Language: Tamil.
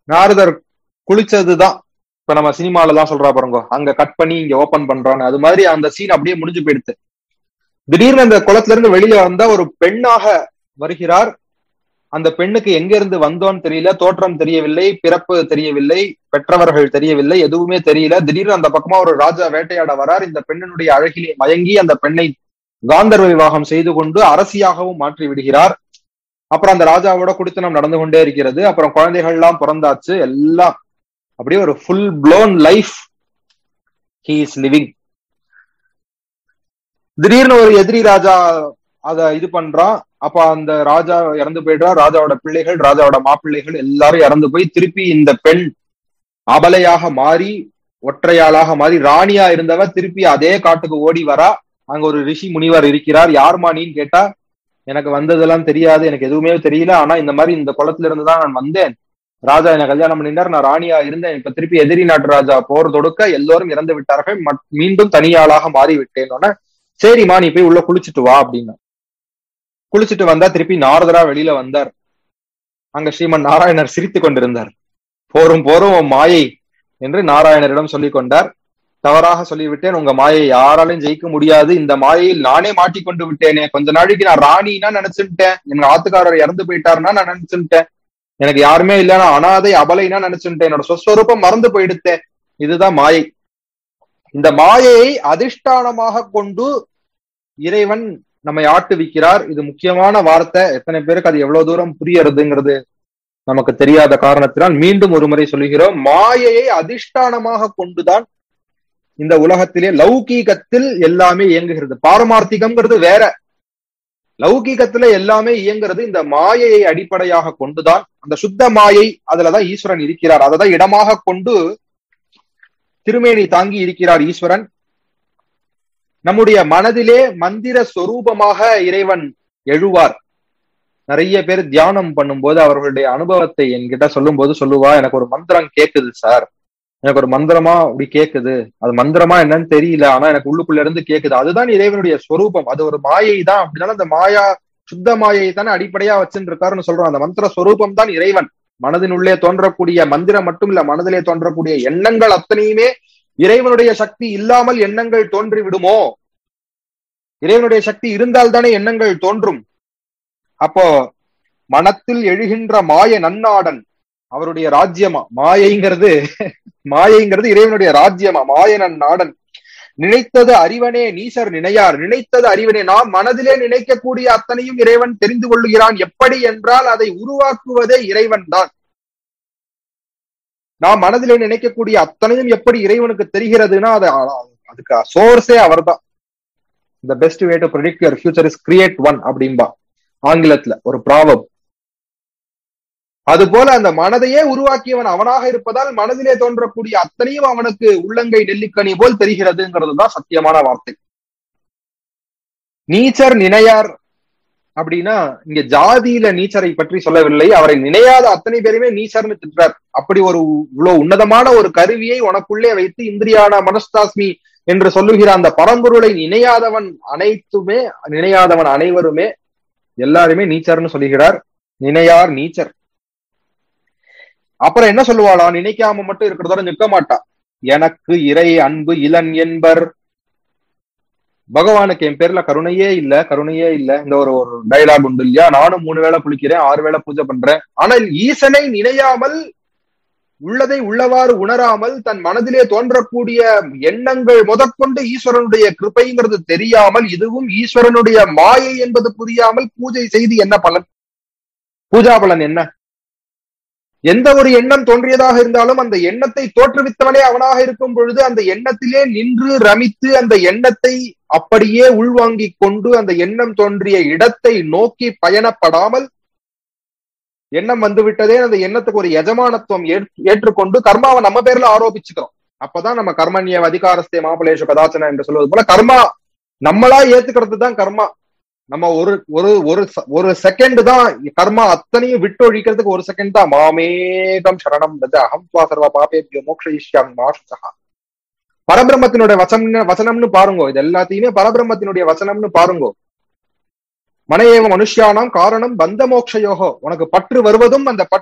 நாரதர் குளிச்சதுதான் இப்ப நம்ம சினிமால எல்லாம் சொல்றா பாருங்க அங்க கட் பண்ணி இங்க ஓபன் பண்றான்னு அது மாதிரி அந்த சீன் அப்படியே முடிஞ்சு போயிடுது திடீர்னு அந்த குளத்துல இருந்து வெளியில வந்தா ஒரு பெண்ணாக வருகிறார் அந்த பெண்ணுக்கு எங்க இருந்து வந்தோன்னு தெரியல தோற்றம் தெரியவில்லை பிறப்பு தெரியவில்லை பெற்றவர்கள் தெரியவில்லை எதுவுமே தெரியல திடீர்னு அந்த பக்கமா ஒரு ராஜா வேட்டையாட வரார் இந்த பெண்ணினுடைய அழகிலே மயங்கி அந்த பெண்ணை காந்தர்வ விவாகம் செய்து கொண்டு அரசியாகவும் மாற்றி விடுகிறார் அப்புறம் அந்த ராஜாவோட குடித்தனம் நடந்து கொண்டே இருக்கிறது அப்புறம் குழந்தைகள் எல்லாம் பிறந்தாச்சு எல்லாம் அப்படியே ஒரு full blown life he is living திடீர்னு ஒரு எதிரி ராஜா அத இது பண்றான் அப்ப அந்த ராஜா இறந்து போயிடுறா ராஜாவோட பிள்ளைகள் ராஜாவோட மாப்பிள்ளைகள் எல்லாரும் இறந்து போய் திருப்பி இந்த பெண் அபலையாக மாறி ஒற்றையாளாக மாறி ராணியா இருந்தவ திருப்பி அதே காட்டுக்கு ஓடி வரா அங்க ஒரு ரிஷி முனிவர் இருக்கிறார் யார் மாணின்னு கேட்டா எனக்கு வந்ததெல்லாம் தெரியாது எனக்கு எதுவுமே தெரியல ஆனா இந்த மாதிரி இந்த குளத்துல இருந்து தான் நான் வந்தேன் ராஜா என்ன கல்யாணம் பண்ணிட்டார் நான் ராணியா இருந்தேன் இப்ப திருப்பி எதிரி நாட்டு ராஜா போர் தொடுக்க எல்லோரும் இறந்து விட்டார்கள் மீண்டும் தனியாளாக மாறி விட்டேன் சரிம்மா நீ போய் உள்ள குளிச்சுட்டு வா அப்படின்னு குளிச்சுட்டு வந்தா திருப்பி நாரதரா வெளியில வந்தார் அங்க ஸ்ரீமன் நாராயணர் சிரித்து கொண்டிருந்தார் போரும் போரும் மாயை என்று நாராயணரிடம் சொல்லிக் கொண்டார் தவறாக சொல்லிவிட்டேன் உங்க மாயை யாராலையும் ஜெயிக்க முடியாது இந்த மாயையில் நானே மாட்டிக்கொண்டு விட்டேனே கொஞ்ச நாளைக்கு நான் ராணினா நினைச்சுட்டேன் எங்க ஆத்துக்காரர் இறந்து போயிட்டாருன்னா நான் நினைச்சுட்டேன் எனக்கு யாருமே இல்ல நான் அனாதை அபலைனா நினைச்சுட்டேன் என்னோட சொஸ்வரூபம் மறந்து போயிடுத்தேன் இதுதான் மாயை இந்த மாயையை அதிஷ்டானமாக கொண்டு இறைவன் நம்மை ஆட்டுவிக்கிறார் இது முக்கியமான வார்த்தை எத்தனை பேருக்கு அது எவ்வளவு தூரம் புரியறதுங்கிறது நமக்கு தெரியாத காரணத்தினால் மீண்டும் ஒரு முறை சொல்லுகிறோம் மாயையை அதிஷ்டானமாக கொண்டுதான் இந்த உலகத்திலே லௌகீகத்தில் எல்லாமே இயங்குகிறது பாரமார்த்திகம்ங்கிறது வேற லௌகீகத்துல எல்லாமே இயங்குறது இந்த மாயையை அடிப்படையாக கொண்டுதான் அந்த சுத்த மாயை அதுலதான் ஈஸ்வரன் இருக்கிறார் அததான் இடமாக கொண்டு திருமேனி தாங்கி இருக்கிறார் ஈஸ்வரன் நம்முடைய மனதிலே மந்திர சொரூபமாக இறைவன் எழுவார் நிறைய பேர் தியானம் பண்ணும்போது அவர்களுடைய அனுபவத்தை என்கிட்ட சொல்லும் போது சொல்லுவா எனக்கு ஒரு மந்திரம் கேக்குது சார் எனக்கு ஒரு மந்திரமா அப்படி கேக்குது அது மந்திரமா என்னன்னு தெரியல ஆனா எனக்கு உள்ளுக்குள்ள இருந்து கேக்குது அதுதான் இறைவனுடைய ஸ்வரூபம் அது ஒரு மாயை தான் அப்படின்னாலும் அந்த மாயா சுத்த மாயை தானே அடிப்படையா வச்சுட்டு இருக்காருன்னு சொல்றோம் அந்த மந்திர ஸ்வரூபம் தான் இறைவன் மனதினுள்ளே தோன்றக்கூடிய மந்திரம் மட்டும் இல்ல மனதிலே தோன்றக்கூடிய எண்ணங்கள் அத்தனையுமே இறைவனுடைய சக்தி இல்லாமல் எண்ணங்கள் தோன்றி விடுமோ இறைவனுடைய சக்தி இருந்தால் தானே எண்ணங்கள் தோன்றும் அப்போ மனத்தில் எழுகின்ற மாய நன்னாடன் அவருடைய ராஜ்யமா மாயைங்கிறது மாயைங்கிறது இறைவனுடைய ராஜ்யமா மாயனன் நாடன் நினைத்தது அறிவனே நீசர் நினையார் நினைத்தது அறிவனே நாம் மனதிலே நினைக்கக்கூடிய அத்தனையும் இறைவன் தெரிந்து கொள்ளுகிறான் எப்படி என்றால் அதை உருவாக்குவதே இறைவன் தான் நாம் மனதிலே நினைக்கக்கூடிய அத்தனையும் எப்படி இறைவனுக்கு தெரிகிறதுனா அது அதுக்கு சோர்ஸே அவர் தான் the best way to predict your future is create one அப்படின்பா ஆங்கிலத்துல ஒரு ப்ராவம் அது போல அந்த மனதையே உருவாக்கியவன் அவனாக இருப்பதால் மனதிலே தோன்றக்கூடிய அத்தனையும் அவனுக்கு உள்ளங்கை நெல்லிக்கனி போல் தெரிகிறதுங்கிறது தான் சத்தியமான வார்த்தை நீச்சர் நினையார் அப்படின்னா இங்க ஜாதியில நீச்சரை பற்றி சொல்லவில்லை அவரை நினையாத அத்தனை பேருமே நீச்சர்னு திட்டார் அப்படி ஒரு இவ்வளவு உன்னதமான ஒரு கருவியை உனக்குள்ளே வைத்து இந்திரியான மனஸ்தாஸ்மி என்று சொல்லுகிற அந்த பரம்பொருளை நினையாதவன் அனைத்துமே நினையாதவன் அனைவருமே எல்லாருமே நீச்சர்னு சொல்லுகிறார் நினையார் நீச்சர் அப்புறம் என்ன சொல்லுவாளா நினைக்காம மட்டும் இருக்கிறதோட நிற்க மாட்டா எனக்கு இறை அன்பு இளன் என்பர் பகவானுக்கு என் பேர்ல கருணையே இல்ல கருணையே இல்ல இந்த ஒரு ஒரு டைலாக் உண்டு இல்லையா நானும் மூணு வேளை குளிக்கிறேன் ஆறு வேளை பூஜை பண்றேன் ஆனால் ஈசனை நினையாமல் உள்ளதை உள்ளவாறு உணராமல் தன் மனதிலே தோன்றக்கூடிய எண்ணங்கள் முதற்கொண்டு ஈஸ்வரனுடைய கிருப்பைங்கிறது தெரியாமல் இதுவும் ஈஸ்வரனுடைய மாயை என்பது புரியாமல் பூஜை செய்து என்ன பலன் பூஜா பலன் என்ன எந்த ஒரு எண்ணம் தோன்றியதாக இருந்தாலும் அந்த எண்ணத்தை தோற்றுவித்தவனே அவனாக இருக்கும் பொழுது அந்த எண்ணத்திலே நின்று ரமித்து அந்த எண்ணத்தை அப்படியே உள்வாங்கிக் கொண்டு அந்த எண்ணம் தோன்றிய இடத்தை நோக்கி பயணப்படாமல் எண்ணம் வந்து விட்டதே அந்த எண்ணத்துக்கு ஒரு எஜமானத்துவம் ஏற்றுக்கொண்டு கர்மாவை நம்ம பேர்ல ஆரோபிச்சுக்கிறோம் அப்பதான் நம்ம கர்மண்ய அதிகாரஸ்தே மாபலேஷ கதாச்சன என்று சொல்வது போல கர்மா நம்மளா ஏத்துக்கிறது தான் கர்மா நம்ம ஒரு ஒரு ஒரு ஒரு செகண்ட் தான் கர்மா அத்தனையும் விட்டு ஒழிக்கிறதுக்கு ஒரு செகண்ட் தான் மாமேகம் சரணம் அகம் துவா சர்வ பாபேபியோ மோக்ஷயிஷ்யாம் மாஷா பரபிரம்மத்தினுடைய வசனம் வசனம்னு பாருங்க இது எல்லாத்தையுமே பரபிரம்மத்தினுடைய வசனம்னு பாருங்க மனையேவ மனுஷியானாம் காரணம் பந்த மோக்ஷயோகோ உனக்கு பற்று வருவதும் அந்த